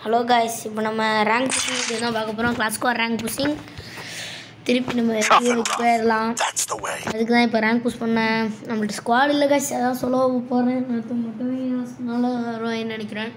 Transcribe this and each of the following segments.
Hello guys இப்போ நம்ம rank pushing தான் பார்க்க போகிறோம் கிளாஸ் ஸ்கோர் ரேங்க் புஷிங் திருப்பி நம்ம வீடியோக்கு போயிடலாம் That's the way. அதுக்கு தான் இப்போ ரேங்க் புஷ் பண்ணேன் நம்மள்ட்ட ஸ்குவாட் இல்லை காய்ஸ் அதான் சொல்ல போகிறேன் நேற்று மட்டுமே நல்லா வருவான்னு நினைக்கிறேன்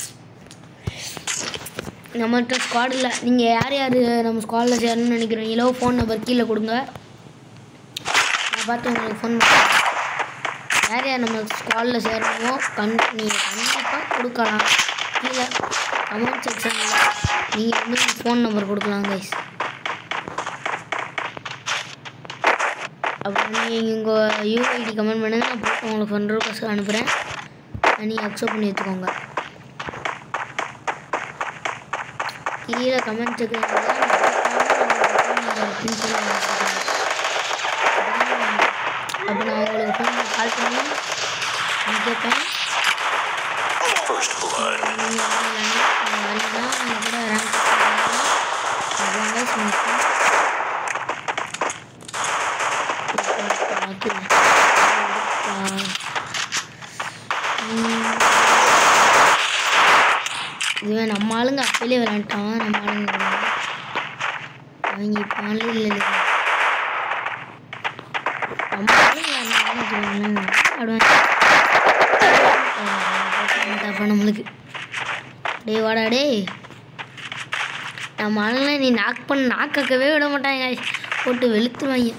நம்மகிட்ட ஸ்குவாட் இல்லை நீங்கள் யார் யார் நம்ம ஸ்குவாடில் சேரணும்னு நினைக்கிறீங்களோ ஃபோன் நம்பர் கீழே கொடுங்க நான் பார்த்து உங்களுக்கு ஃபோன் பண்ணுறேன் யார் யார் நம்ம ஸ்குவாடில் சேரணுமோ கண் நீங்கள் கண்டிப்பாக கொடுக்கலாம் கீழே கமெண்ட் செக்ஷனில் நீங்கள் வந்து ஃபோன் நம்பர் கொடுக்கலாம் கைஸ் அப்புறம் நீங்கள் உங்கள் யூஐடி கமெண்ட் பண்ணுங்க நான் போட்டு உங்களுக்கு ஒன் ரூபாய் அனுப்புகிறேன் நீங்கள் அக்செப்ட் பண்ணி எடுத்துக்கோங்க கீழே கமெண்ட் செக்ஷனில் அப்போ நான் உங்களுக்கு ஃபோன் கால் பண்ணி நான் கேட்பேன் First blood. நீங்கள் வரீங்கன்னா நீங்கள் கூட ரேங்க் அவ்வளோ சொல்லிட்டு இதுவே நம்ம ஆளுங்க அப்பயிலே விளாண்டான் நம்ம ஆளுங்க கூட. அவங்க இப்போ ஆளு இல்லை இல்லை நம்ம ஆளுங்க விளாண்டாங்கன்னு அப்போ நம்மளுக்கு டேய் வாடா டேய் நம்ம ஆளுங்களை நீ நாக் பண்ண நாக்கக்கவே விட மாட்டாங்க போட்டு வெளுத்துருவாங்க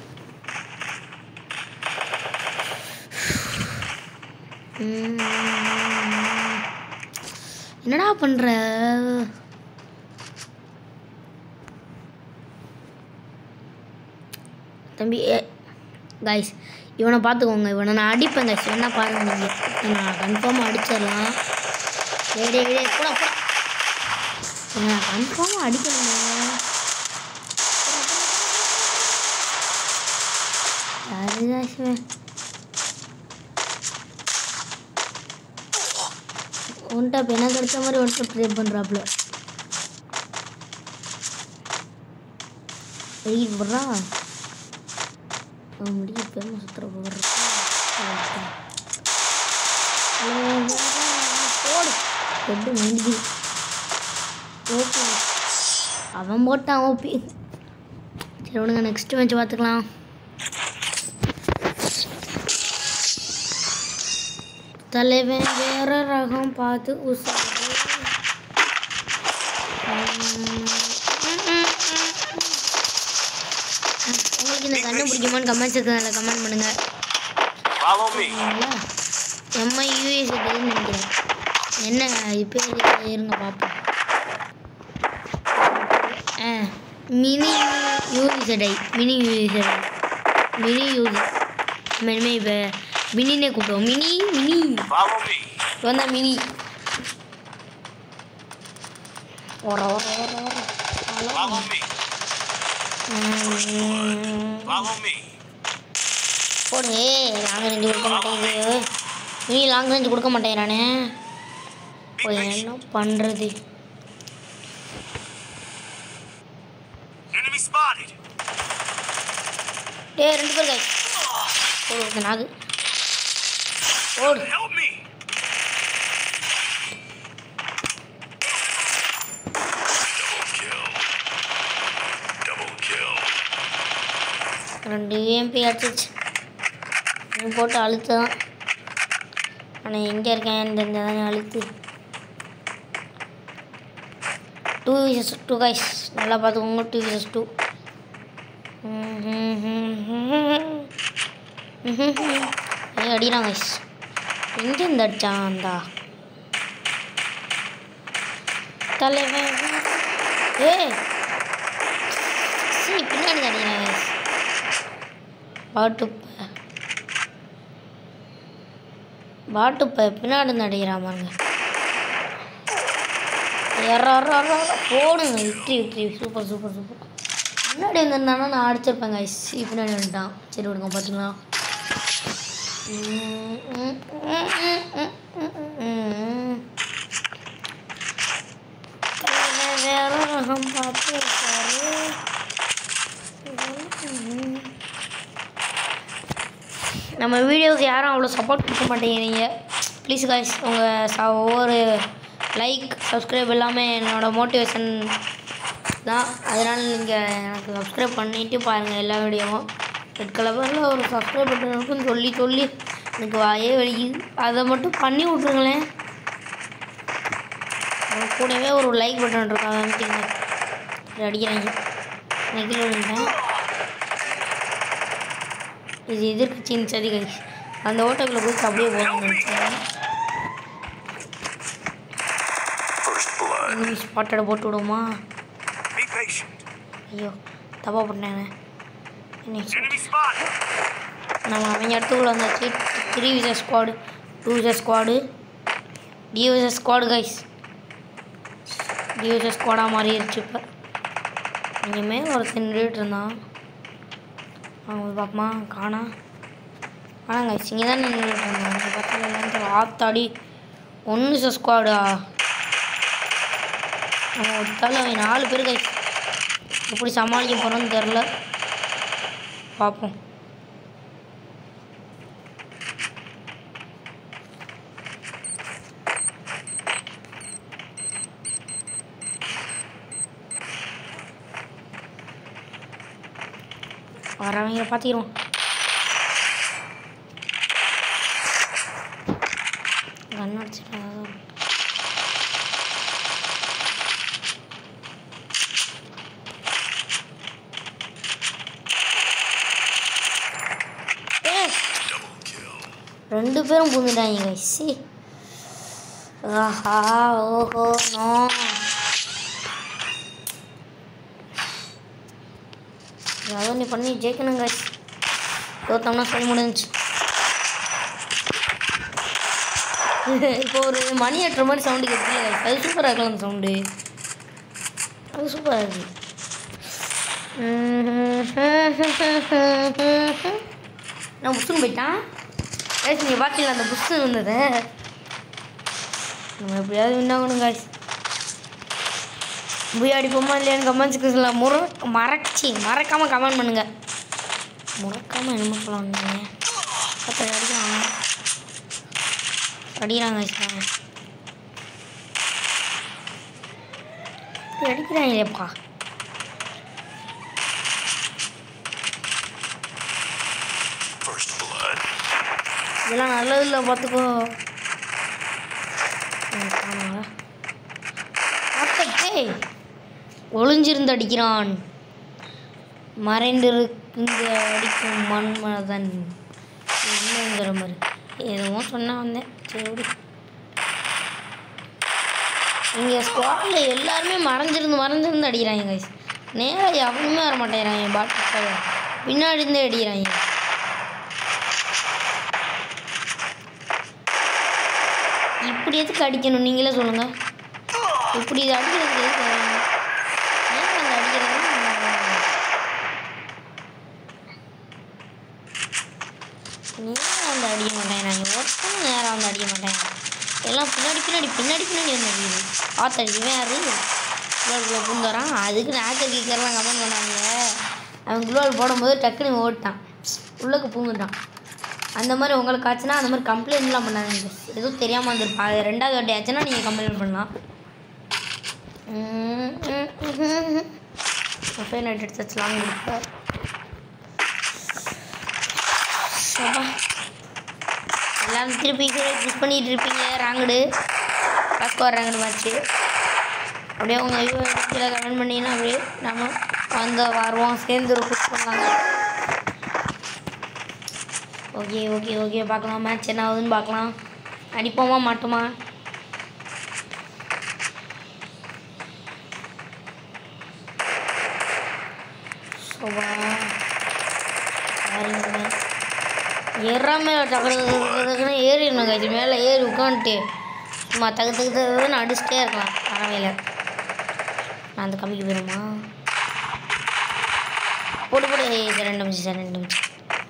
உம். என்னடா பண்ற தம்பி கைஸ் இவனை பார்த்துக்கோங்க இவனை நான் அடிப்பேன் கைஸ் என்ன பாருங்க நீங்கள் நான் கன்ஃபார்மாக அடிச்சிடலாம் டேய் டேய் டேய் போடா போடா இவனை நான் கன்ஃபார்மாக அடிக்கணுங்க யாரு சிவன் உன்ட்ட இப்போ எனக்கு கிடைச்ச மாதிரி ஒருத்தர் ப்ளே பண்ணுறாப்புல வெயில் போடுறா அவன் முடிய பெருமை சுற்றுற போடுற போடு எப்படி முடிஞ்சு ஓகே அவன் போட்டான் ஓபி சரி விடுங்க நெக்ஸ்ட் மேட்ச் பார்த்துக்கலாம் தலைவன் வேற ரகம் பார்த்து உசாரு உங்களுக்கு இந்த கண்ணு பிடிக்குமான்னு கமெண்ட் செக்ஷனில் கமெண்ட் பண்ணுங்க Follow me. எம்ஐ யூஎஸ் நினைக்கிறேன் என்ன இப்போ இருங்க பார்ப்போம் ஆ mini Uzi mini Uzi mini Uzi நம்ம இனிமேல் இப்போ மினினே கூப்பிடுவோம் மினி மினி Follow me. இவன் தான் மினி ஓர ஓர ஓர ஓர Follow me. Follow me. போடு லாங் ரேஞ்சு கொடுக்க மாட்டேங்குது நீ லாங் ரேஞ்சு கொடுக்க மாட்டேங்கிறானே Be போய் patient. என்ன பண்ணுறது Enemy spotted. டே ரெண்டு பேர் கை போடு ஒருத்தன் நாகு போடு Help me. Double kill. Double kill. ரெண்டு எம்பி அடிச்சிச்சு நீ போட்டு அழுத்து தான் ஆனால் எங்கே இருக்கேன் தெரிஞ்சதான் அழுத்து டூ விசஸ் டூ கைஸ் நல்லா பார்த்துக்கோங்க டூ விசஸ் டூ ஏ அடிக்கிறான் கைஸ் எங்கேருந்து அடிச்சான் அந்தா தலைவன் ஏ சரி பின்னாடி தான் அடிக்கிறான் கைஸ் பாட்டுப்ப பாட்டுப்ப பின்னாடி இருந்து அடிக்கிறான் பாருங்க எறா போடுங்க victory victory super super super முன்னாடி வந்திருந்தானா நான் அடிச்சிருப்பேன் கைஸ் பின்னாடி வந்துட்டான் சரி விடுங்க பார்த்துக்கலாம் வேற ரகம் பார்த்து இருக்காரு நம்ம வீடியோவுக்கு யாரும் அவ்வளோ சப்போர்ட் கொடுக்க மாட்டேங்கிறீங்க ப்ளீஸ் காய்ஸ் உங்கள் ச ஒவ்வொரு லைக் சப்ஸ்கிரைப் எல்லாமே என்னோட மோட்டிவேஷன் தான் அதனால் நீங்கள் எனக்கு சப்ஸ்கிரைப் பண்ணிட்டு பாருங்கள் எல்லா வீடியோவும் ரெட் கலரில் ஒரு சப்ஸ்கிரைப் பட்டன் இருக்குன்னு சொல்லி சொல்லி எனக்கு வாயே வலிக்குது அதை மட்டும் பண்ணி விட்ருங்களேன் அது கூடவே ஒரு லைக் பட்டன் இருக்கும் அதை அமைக்கிங்க அடிக்கிறாங்க நான் கீழே விழுந்துட்டேன் இது எதிர்கட்சியின் சதி கை அந்த ஓட்டக்குள்ளே போய் அப்படியே போகணும்னு நினச்சேன் First blood. இனிமே ஸ்பாட்டோட போட்டு விடுமா Be patient. ஐயோ தப்பாக பண்ணேன் Enemy spot. நம்ம அவங்க இடத்துக்குள்ள வந்தாச்சு three visor squad two visor squad the visor squad guys the visor ஸ்குவாடாக மாறிடுச்சு இப்போ இங்கே மேலே ஒரு நின்றுட்டு இருந்தான் அவங்க போய் பார்ப்போமா காணா ஆனால் கைஸ் இங்கே தான் நின்றுட்டு இருந்தான் இங்கே பார்த்தா ஆத்தாடி ஒன்று விசர் ஸ்குவாடா நம்ம ஒருத்தாலும் அவன் நாலு பேர் கைஸ் எப்படி சமாளிக்க போகிறோன்னு தெரில பார்ப்போம் வரவங்க பார்த்துக்கிறோம் கன் அடிச்சுட்டா Double kill. ரெண்டு பேரும் பூந்துட்டாங்க சி ஆஹா ஓஹோ நோ ஏதோ நீ பண்ணி ஜெயிக்கணும் guys தோத்தோம்னா சொல்ல முடிஞ்சுச்சு இப்போ ஒரு மணி எட்டுற மாதிரி சவுண்டு கேட்கல அது சூப்பராக இருக்கலாம் அந்த சவுண்டு அது சூப்பராக இருக்கு நான் புஷ்னு போயிட்டான் ஏஸ் நீங்கள் பார்த்தீங்களா அந்த புஷ்னு இருந்தது நம்ம எப்படியாவது வின்னாகணும் காய்ஸ் போய் அடிப்போமா இல்லையான்னு கமெண்ட்ஸுக்கு சொல்ல முற மறச்சி மறக்காமல் கமெண்ட் பண்ணுங்கள் முறக்காமல் என்னமோ சொல்லணும் பத்து அடிக்கிறாங்க அடிக்கிறாங்க guys. இப்படி அடிக்கிறாங்களேப்பா First blood. இதெல்லாம் நல்லது இல்லை பார்த்துக்கோ ம், காணோம்ல. ஆத்தட்டே ஒளிஞ்சிருந்து அடிக்கிறான் மறைந்திருந்து அடிக்கும் மன்மதன் இல்லைங்கிற மாதிரி எதுவும் சொன்னா வந்தேன் சரி விடு. இங்கே ஸ்குவாடில் எல்லாருமே மறைஞ்சிருந்து மறைஞ்சிருந்து அடிக்கிறாங்க கைஸ் நேராக எவனுமே வர மாட்டேங்கிறாங்க பாட்டு பின்னாடி இருந்தே அடிக்கிறாங்க இப்படி எதுக்கு அடிக்கணும் நீங்களே சொல்லுங்க இப்படி இது அடிக்கிறதுக்கு எதுக்கு ஏன் அந்த அடிக்கிறது நேரம் வந்து அடிக்க மாட்டேங்கிறாங்க ஒருத்தனும் நேரம் வந்து அடிக்க மாட்டேங்கிறாங்க எல்லாம் பின்னாடி பின்னாடி பின்னாடி பின்னாடி வந்து அடிக்குது ஆத்தடிக்கவே யாரு குளோல்குள்ளே பூந்துறான் அதுக்கு நாக்கர் கீக்கர்லாம் கமெண்ட் பண்ணாங்க அவன் குளோல் போடும்போது டக்குன்னு ஓட்டான் உள்ளக்கு பூந்துட்டான் அந்த மாதிரி உங்களுக்கு ஆச்சுன்னா அந்த மாதிரி கம்ப்ளைண்ட்லாம் பண்ணாதீங்க எதுவும் தெரியாமல் வந்திருப்பா அது ரெண்டாவது வாட்டி ஆச்சுன்னா நீங்கள் கம்ப்ளைண்ட் பண்ணலாம் ஃபைன் நைட் டச் லாங் கொடுப்பார் சபா எல்லாம் திருப்பி புஷ் பண்ணிட்டு இருப்பீங்க ராங்கடு பாஸ்கோர் ராங்கடு மேட்ச்சு அப்படியே உங்கள் ஐயோ கீழே கமெண்ட் பண்ணிங்கன்னா அப்படியே நம்ம வந்து வருவோம் சேர்ந்து ஒரு புஷ் பண்ணலாங்க ஓகே ஓகே ஓகே பார்க்கலாம் மேட்ச் என்ன ஆகுதுன்னு பார்க்கலாம் அடிப்போமா மாட்டோமா சோபா ஏறாம டக்குனு ஏறிடணும் கட்சி மேலே ஏறி உட்காந்துட்டு சும்மா தகு தகு தகுன்னு அடிச்சுட்டே இருக்கலாம் அறவையில் நான் அந்த கம்பிக்கு போயிருமா போட்டு போட்டு ஏய், இது ரெண்டு நிமிஷம் சார் ரெண்டு நிமிஷம்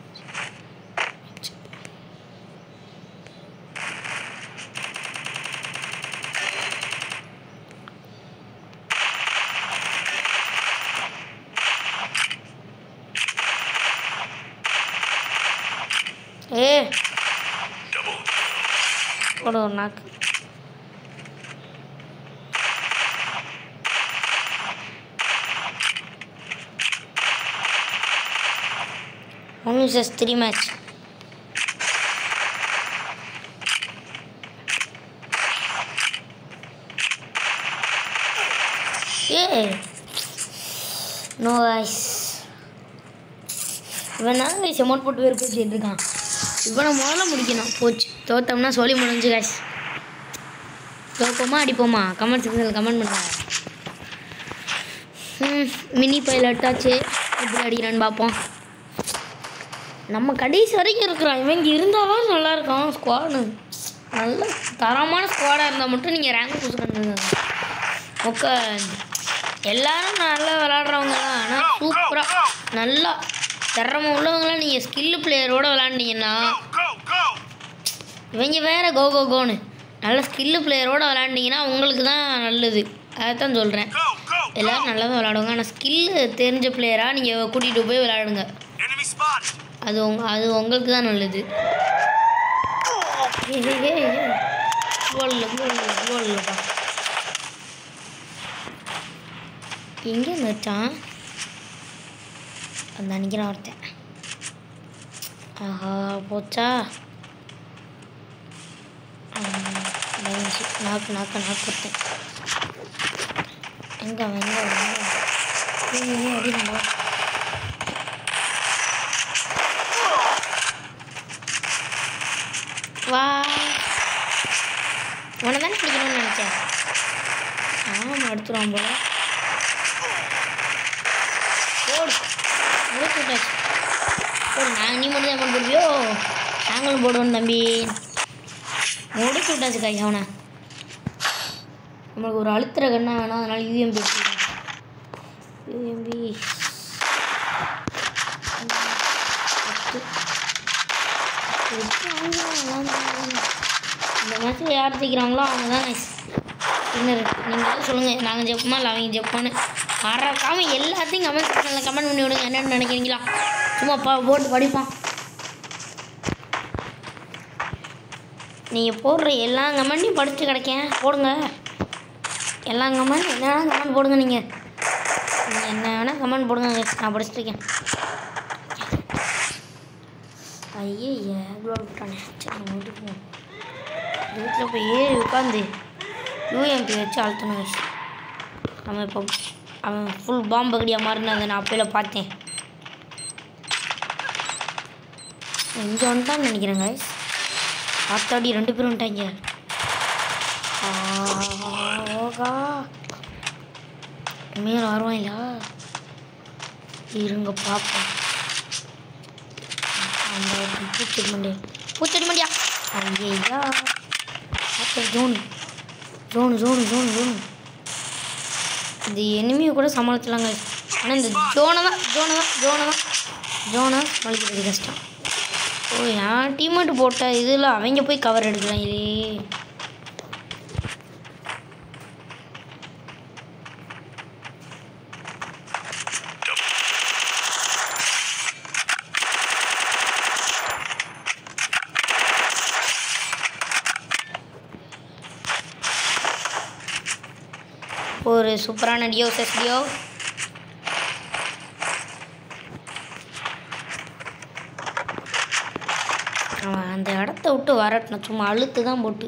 ஏ Double போடு ஒரு நாக்கு ஒன் விசஸ் த்ரீ மேட்ச் ஏ நோ ஐஸ் இவன் தான் கைஸ் அமௌண்ட் போட்டு வேறு பேசிட்டு இருக்கான் இவனை முதல்ல முடிக்கணும் போச்சு தோத்தோம்னா சொல்லி முடிஞ்சு கைஸ் தோப்போமா அடிப்போமா கமெண்ட் செக்ஷனில் கமெண்ட் பண்ணுங்க ம், மினி பைலட் ஆச்சு எப்படி அடிக்கிறான்னு பார்ப்போம் நம்ம கடைசி வரைக்கும் இருக்கிறோம் இவங்க இருந்தாலும் நல்லா இருக்கும் ஸ்குவாடு நல்ல தரமான ஸ்குவாடாக இருந்தால் மட்டும் நீங்கள் ரேங்க் புதுசுக்கணுங்க ஓகே எல்லாரும் நல்லா விளாட்றவங்க தான் ஆனால் சூப்பராக நல்லா திறமை உள்ளவங்களாம் நீங்கள் ஸ்கில்லு பிளேயரோட விளாண்டிங்கன்னா Go, go! இவங்க வேற கோ கோ கோன்னு நல்ல ஸ்கில்லு பிளேயரோட விளாண்டிங்கன்னா உங்களுக்கு தான் நல்லது அதை தான் சொல்கிறேன் Go, go! எல்லாரும் நல்லா தான் விளாடுவாங்க ஆனால் ஸ்கில்லு தெரிஞ்ச பிளேயராக நீங்கள் கூட்டிகிட்டு போய் விளாடுங்க Enemy spotted! அது உங்க அது உங்களுக்கு தான் நல்லது கோல்ல கோல்ல கோல்லப்பா எங்கே நிறுத்தான் அந்த அன்னைக்கு ஒருத்தன் ஆஹா போச்சா ஆஹ், பயந்துச்சு. நாக்கு நாக்கு நாக்கு ஒருத்தன் எங்க அவன் எங்க அவன்? ஏய், ஏய், அடிடா. வா உன்னை தானே பிடிக்கணும்னு நினச்சேன் ஆமாம் எடுத்துருவான் போல போடு முடிச்சு விட்டாச்சு போடு நாங்கள் நீ மட்டும் தான் அமௌண்ட் போடுவியோ நாங்களும் போடுவோம் தம்பி முடிச்சு விட்டாச்சு கை அவனை நம்மளுக்கு ஒரு அழுத்துற கண்ணா வேணாம் அதனால யூஎம்பி எடுத்துக்கிறேன் யூஎம்பி இந்த மேட்ச்சில் யார் ஜெயிக்கிறாங்களோ அவங்க தான் நைஸ் இன்னும் நீங்கள் சொல்லுங்கள் நாங்கள் ஜெயிப்போமா இல்லை அவங்க ஜெயிப்போன்னு மறக்காம எல்லாத்தையும் கமெண்ட் செக்ஷனில் கமெண்ட் பண்ணி விடுங்க என்னென்னு நினைக்கிறீங்களா சும்மா பா போட்டு படிப்போம் நீங்கள் போடுற எல்லா கமெண்ட்டையும் படித்து கிடைக்கேன் போடுங்க எல்லா கமெண்ட் என்ன வேணால் கமெண்ட் போடுங்க நீங்கள் நீங்கள் என்ன வேணால் கமெண்ட் போடுங்க guys. நான் படிச்சுட்டு இருக்கேன் ஐயே இவ்வளோ விட்டானே சரி நம்ம வீட்டுக்கு போவோம் வீட்டில் போய் ஏறி உட்காந்து யூஎம்பி வச்சு அழுத்தணும் guys. நம்ம இப்போ அவன் ஃபுல் பாம்பு கடியாக மாறினதை நான் அப்போல பார்த்தேன் இங்கே வந்துட்டான்னு நினைக்கிறேன் guys. ஆத்தாடி ரெண்டு பேரும் வந்துட்டாங்க ஆ, ஓகா மேலே வருவாங்களா இருங்க பார்ப்போம் அந்த ஒரு பூச்செடி மண்டியா பூச்செடி மண்டியா ஐயா அப்போ zone zone zone zone zone இந்த எனிமியை கூட சமாளிச்சலாங்க ஆனால் இந்த ஜோனை தான் ஜோனை தான் ஜோனை தான் ஜோனை சமாளிக்கிறது கஷ்டம் ஓ என் டீம்மேட்டு போட்ட இதில் அவங்க போய் கவர் எடுக்கலாம் இதே ஒரு சூப்பரான டியோ செஸ் டியோ அவன் அந்த இடத்த விட்டு வரட்டணும் சும்மா அழுத்து தான் போட்டு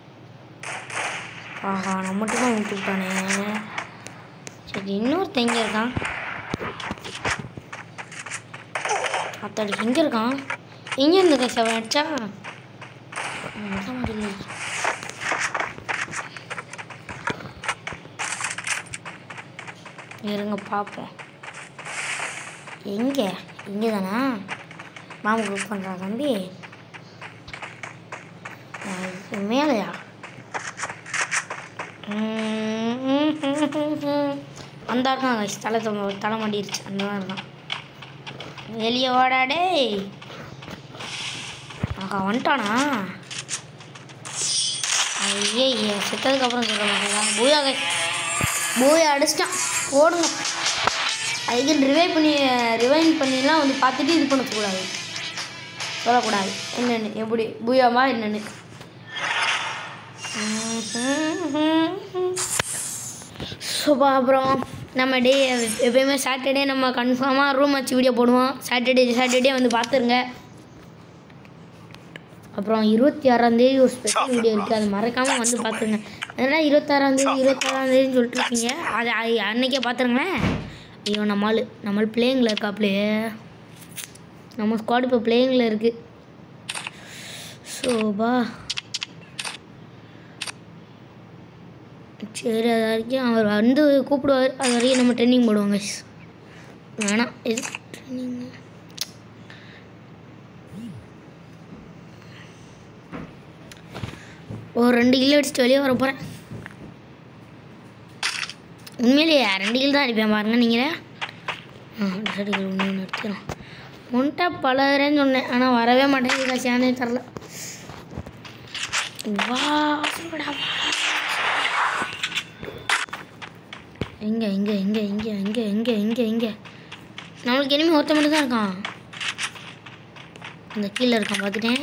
ஆஹா நம்ம மட்டும் தான் விட்டு விட்டானே சரி இன்னொருத்தன் எங்கே இருக்கான் அத்தாடி எங்கே இருக்கான் எங்கே இருந்து கைஸ் அவன் அடிச்சா மொத்த மாடியில் இருங்க பார்ப்போம் எங்கே இங்கே தானா மாமா குக் பண்ணுறா தம்பி அஹ் இது மேலையா ம், அந்த இருக்கான் guys. தலை தொங்க- தலை மாட்டிருச்சு அந்த தான் இருக்கான் வெளியே வாடா டேய் ஆஹா வந்துட்டானா ஐயே செத்ததுக்கு அப்புறம் சொல்ல மாட்டேன் பூயா guys. பூயா அடிச்சிட்டான் ஓடுங்க அதுக்கு ரிவைவ் பண்ணி ரிவைன் பண்ணிலாம் வந்து பார்த்துட்டு இது பண்ணக்கூடாது சொல்லக்கூடாது என்னென்னு எப்படி பூயாமா என்னென்னு சுபா அப்புறம் நம்ம டே எப்பயுமே சாட்டர்டே நம்ம கன்ஃபார்மாக ரூம் வச்சு வீடியோ போடுவோம் சாட்டர்டே சாட்டர்டே வந்து பார்த்துருங்க அப்புறம் இருபத்தி ஆறாந்தேதி ஒரு ஸ்பெஷல் வீடியோ இருக்குது அது மறக்காமல் வந்து பார்த்துருங்க என்னடா இருபத்தாறாந்தேதி இருபத்தாறாந்தேதின்னு சொல்லிட்டு இருக்கீங்க அது அது அன்னைக்கே பார்த்துருங்களேன் ஐயோ நம்மால் நம்ம பிளேயிங்கில் இருக்காப்லே நம்ம ஸ்குவாட் இப்போ பிளேயிங்கில் இருக்குது ஸோபா சரி அது வரைக்கும் அவர் வந்து கூப்பிடுவார் அது வரைக்கும் நம்ம ட்ரெயினிங் போடுவோம் guys வேணாம் எது ட்ரெயினிங் ஒரு ரெண்டு கிலோ அடிச்சுட்டு வெளியே வர போகிறேன் உண்மையிலேயே ரெண்டு கிலோ தான் அடிப்பேன் பாருங்க நீங்கள் ஆ ரெண்டு கிலோ ஒன்று எடுத்துக்கிறோம் முன்ட்டா பலரேன்னு சொன்னேன் ஆனால் வரவே மாட்டேங்குது காசு ஏனே தரல வா சொல்லுடா, வா. எங்க எங்க எங்க எங்க எங்க எங்க எங்க எங்க நம்மளுக்கு இனிமே ஒருத்த மட்டும் தான் இருக்கான் இந்த கீழே இருக்கான் பார்த்துட்டேன்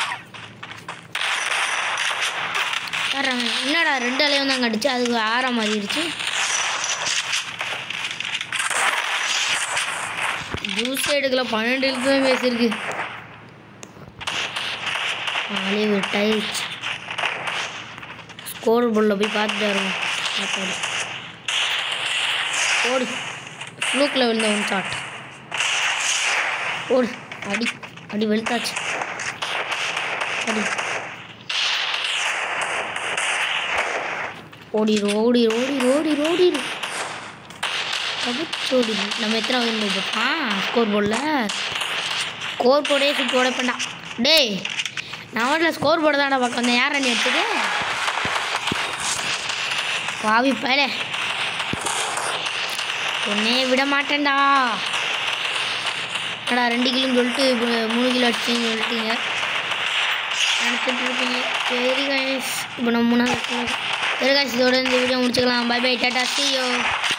யார் அவன்? என்னடா ரெண்டு அலையும் தான் கடிச்சு அதுக்கு ஆறாம் மாறிடுச்சு ஜூஸ் எடுக்கல பன்னெண்டு எழுத்து தான் பேசியிருக்கு ஆளே விட்டாயிடுச்சு ஸ்கோர் போர்டில் போய் பார்த்துட்டு வருவோம் சாப்பாடு ஓடு ஃப்ளூக்கில் விழுந்த ஒன் ஷாட் ஓடு அடி அடி வெளுத்தாச்சு அடி ஓடிரு ஓடிரு ஓடிரு ஓடிரு ஓடிரு தவிச்சோடி நம்ம எத்தனை வின் போட்டுருக்கான் ஸ்கோர் போர்டில் ஸ்கோர் போர்டே சுற்றி உடைப்பேன்டா டேய் நான் வீட்டில் ஸ்கோர் போர்டு தான்டா பார்க்க வந்தேன் யார் அண்ணி எடுத்தது பாவி பயலே உன்னே விட மாட்டேன்டா என்னடா ரெண்டு கிலோன்னு சொல்லிட்டு இப்போ மூணு கிலோ அடிச்சின்னு சொல்லிட்டீங்க நினச்சிட்டு இருப்பீங்க சரி காய்ஸ் இப்போ நம்ம மூணாவது சரி காய்ஸ் இதோட இந்த வீடியோ முடிச்சுக்கலாம் பை பை டாட்டா see you